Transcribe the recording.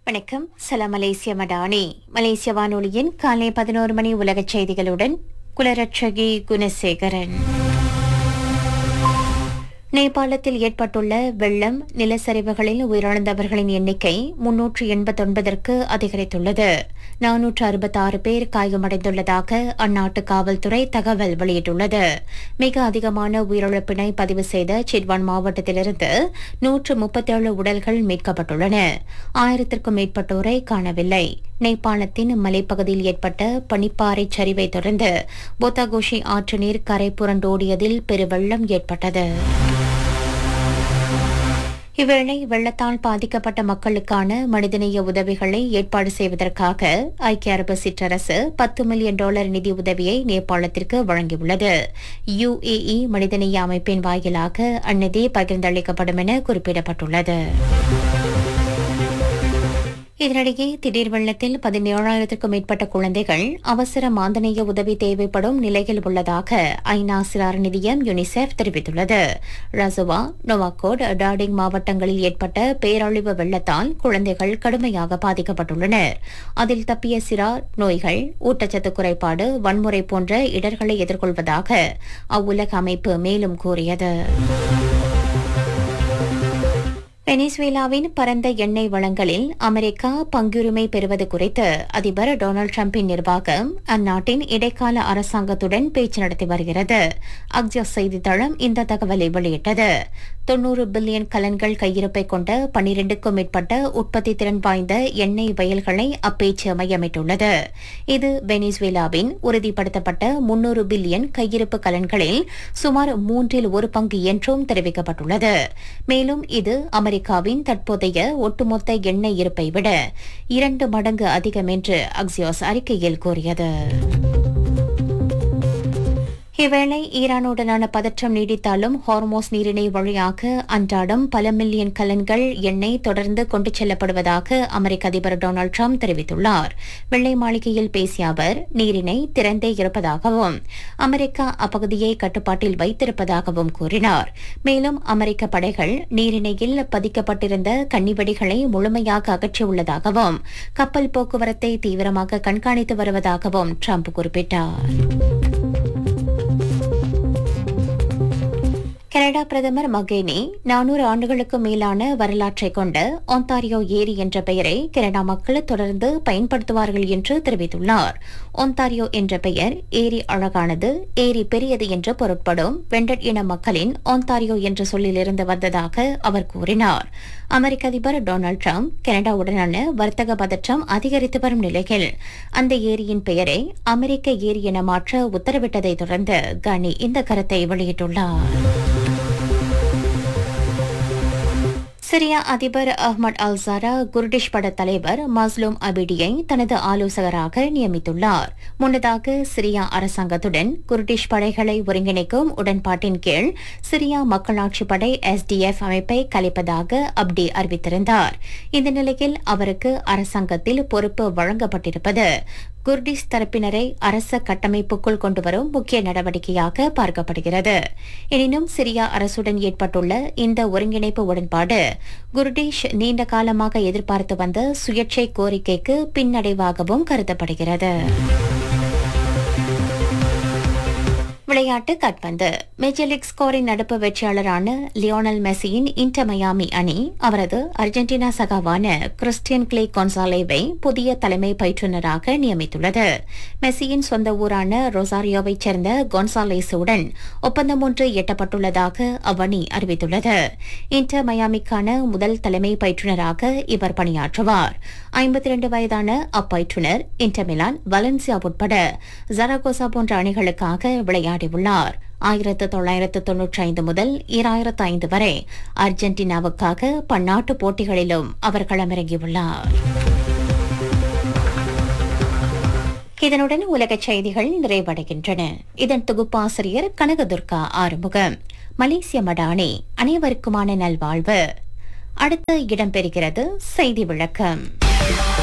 வணக்கம் சலாம் மலேசிய மடானி மலேசிய வானொலியின் காலை பதினோரு மணி உலகச் செய்திகளுடன் குலரட்சகி குணசேகரன் நேபாளத்தில் ஏற்பட்டுள்ள வெள்ளம் நிலச்சரிவுகளில் உயிரிழந்தவர்களின் எண்ணிக்கை முன்னூற்று எண்பத்தொன்பதற்கு அதிகரித்துள்ளது நானூற்று அறுபத்தாறு பேர் காயமடைந்துள்ளதாக அந்நாட்டு காவல்துறை தகவல் வெளியிட்டுள்ளது மிக அதிகமான உயிரிழப்பினை பதிவு செய்த சிட்வான் மாவட்டத்திலிருந்து நூற்று முப்பத்தேழு உடல்கள் மீட்கப்பட்டுள்ளன ஆயிரத்திற்கும் மேற்பட்டோரை காணவில்லை நேபாளத்தின் மலைப்பகுதியில் ஏற்பட்ட பனிப்பாறை சரிவை தொடர்ந்து போத்தாகோஷி ஆற்று நீர் கரை புரண்டோடியதில் பெருவெள்ளம் ஏற்பட்டது இவ்வேளை வெள்ளத்தால் பாதிக்கப்பட்ட மக்களுக்கான மனிதநேய உதவிகளை ஏற்பாடு செய்வதற்காக ஐக்கிய அரபு சிற்றரசு பத்து மில்லியன் டாலர் நிதி உதவியை நேபாளத்திற்கு வழங்கியுள்ளது யுஏஇ மனிதநேய அமைப்பின் வாயிலாக அந்நிதி பகிர்ந்தளிக்கப்படும் என குறிப்பிடப்பட்டுள்ளது இதனிடையே திடீர் வெள்ளத்தில் பதினேழாயிரத்திற்கும் மேற்பட்ட குழந்தைகள் அவசர மாந்தநேய உதவி தேவைப்படும் நிலையில் உள்ளதாக ஐநா சிறார் நிதியம் யுனிசெஃப் தெரிவித்துள்ளது ரசுவா நோவாகோட் டார்டிங் மாவட்டங்களில் ஏற்பட்ட பேரழிவு வெள்ளத்தால் குழந்தைகள் கடுமையாக பாதிக்கப்பட்டுள்ளனர் அதில் தப்பிய சிறார் நோய்கள் ஊட்டச்சத்து குறைபாடு வன்முறை போன்ற இடர்களை எதிர்கொள்வதாக அவ்வுலக அமைப்பு மேலும் கூறியது வெனிசுவேலாவின் பரந்த எண்ணெய் வளங்களில் அமெரிக்கா பங்குரிமை பெறுவது குறித்து அதிபர் டொனால்டு டிரம்பின் நிர்வாகம் அந்நாட்டின் இடைக்கால அரசாங்கத்துடன் பேச்சு நடத்தி வருகிறது அக்ஜஸ் செய்தித்தளம் இந்த தகவலை வெளியிட்டது தொன்னூறு பில்லியன் கலன்கள் கையிருப்பை கொண்ட பனிரெண்டுக்கும் மேற்பட்ட உற்பத்தி திறன் வாய்ந்த எண்ணெய் வயல்களை அப்பேச்சு மையமிட்டுள்ளது இது வெனிசுவேலாவின் உறுதிப்படுத்தப்பட்ட முன்னூறு பில்லியன் கையிருப்பு கலன்களில் சுமார் மூன்றில் ஒரு பங்கு என்றும் தெரிவிக்கப்பட்டுள்ளது மேலும் இது அமெரிக்காவின் தற்போதைய ஒட்டுமொத்த எண்ணெய் இருப்பை விட இரண்டு மடங்கு அதிகம் என்று அக்சியோஸ் அறிக்கையில் கூறியது இவ்வேளை ஈரானுடனான பதற்றம் நீடித்தாலும் ஹார்மோஸ் நீரிணை வழியாக அன்றாடம் பல மில்லியன் கலன்கள் எண்ணெய் தொடர்ந்து கொண்டு செல்லப்படுவதாக அமெரிக்க அதிபர் டொனால்டு ட்ரம்ப் தெரிவித்துள்ளார் வெள்ளை மாளிகையில் பேசிய அவர் நீரிணை திறந்தே இருப்பதாகவும் அமெரிக்கா அப்பகுதியை கட்டுப்பாட்டில் வைத்திருப்பதாகவும் கூறினார் மேலும் அமெரிக்க படைகள் நீரிணையில் பதிக்கப்பட்டிருந்த கன்னிவெடிகளை முழுமையாக அகற்றியுள்ளதாகவும் கப்பல் போக்குவரத்தை தீவிரமாக கண்காணித்து வருவதாகவும் ட்ரம்ப் குறிப்பிட்டார் கனடா பிரதமர் மகேனி நானூறு ஆண்டுகளுக்கு மேலான வரலாற்றை கொண்ட ஒன்டாரியோ ஏரி என்ற பெயரை கனடா மக்கள் தொடர்ந்து பயன்படுத்துவார்கள் என்று தெரிவித்துள்ளார் ஒன்டாரியோ என்ற பெயர் ஏரி அழகானது ஏரி பெரியது என்று பொருட்படும் வெண்டட் இன மக்களின் ஒன்டாரியோ என்ற சொல்லிலிருந்து வந்ததாக அவர் கூறினார் அமெரிக்க அதிபர் டொனால்டு ட்ரம்ப் கனடாவுடனான வர்த்தக பதற்றம் அதிகரித்து வரும் நிலையில் அந்த ஏரியின் பெயரை அமெரிக்க ஏரி என மாற்ற உத்தரவிட்டதை தொடர்ந்து கனி இந்த கருத்தை வெளியிட்டுள்ளார் சிரியா அதிபர் அஹ்மத் அல்சாரா குர்டிஷ் பட தலைவர் மஸ்லூம் அபிடியை தனது ஆலோசகராக நியமித்துள்ளார் முன்னதாக சிரியா அரசாங்கத்துடன் குர்டிஷ் படைகளை ஒருங்கிணைக்கும் உடன்பாட்டின் கீழ் சிரியா மக்களாட்சி படை எஸ்டிஎஃப் அமைப்பை கலைப்பதாக அப்டி அறிவித்திருந்தார் இந்த நிலையில் அவருக்கு அரசாங்கத்தில் பொறுப்பு வழங்கப்பட்டிருப்பது குர்டிஷ் தரப்பினரை அரச கட்டமைப்புக்குள் கொண்டுவரும் முக்கிய நடவடிக்கையாக பார்க்கப்படுகிறது எனினும் சிரியா அரசுடன் ஏற்பட்டுள்ள இந்த ஒருங்கிணைப்பு உடன்பாடு குர்டிஷ் நீண்ட காலமாக எதிர்பார்த்து வந்த சுயேட்சை கோரிக்கைக்கு பின்னடைவாகவும் கருதப்படுகிறது விளையாட்டு காட்பந்து மேஜர் லீக் ஸ்கோரின் நடப்பு வெற்றியாளரான லியோனல் மெஸ்ஸியின் இன்டர் மயாமி அணி அவரது அர்ஜென்டினா சகாவான கிறிஸ்டியன் கிளே கொன்சாலேவை புதிய தலைமை பயிற்றுநராக நியமித்துள்ளது மெஸ்ஸியின் சொந்த ஊரான ரொசாரியோவைச் சேர்ந்த கொன்சாலேஸுடன் ஒப்பந்தம் ஒன்று எட்டப்பட்டுள்ளதாக அவ்வணி அறிவித்துள்ளது இன்டர் மயாமிக்கான முதல் தலைமை பயிற்றுநராக இவர் பணியாற்றுவார் ஐம்பத்தி இரண்டு வயதான அப்பயிற்றுநர் இன்டர் மிலான் வலன்சியா உட்பட ஜராகோசா போன்ற அணிகளுக்காக விளையாடியுள்ளார் ஆயிரத்து தொள்ளாயிரத்து தொன்னூற்றி ஐந்து முதல் ஈராயிரத்து ஐந்து வரை அர்ஜென்டினாவுக்காக பன்னாட்டு போட்டிகளிலும் அவர் களமிறங்கியுள்ளார் இதனுடன் உலகச் செய்திகள் நிறைவடைகின்றன இதன் தொகுப்பாசிரியர் கனகதுர்கா ஆறுமுகம் மலேசிய மடானி அனைவருக்குமான நல்வாழ்வு அடுத்து இடம்பெறுகிறது செய்தி விளக்கம்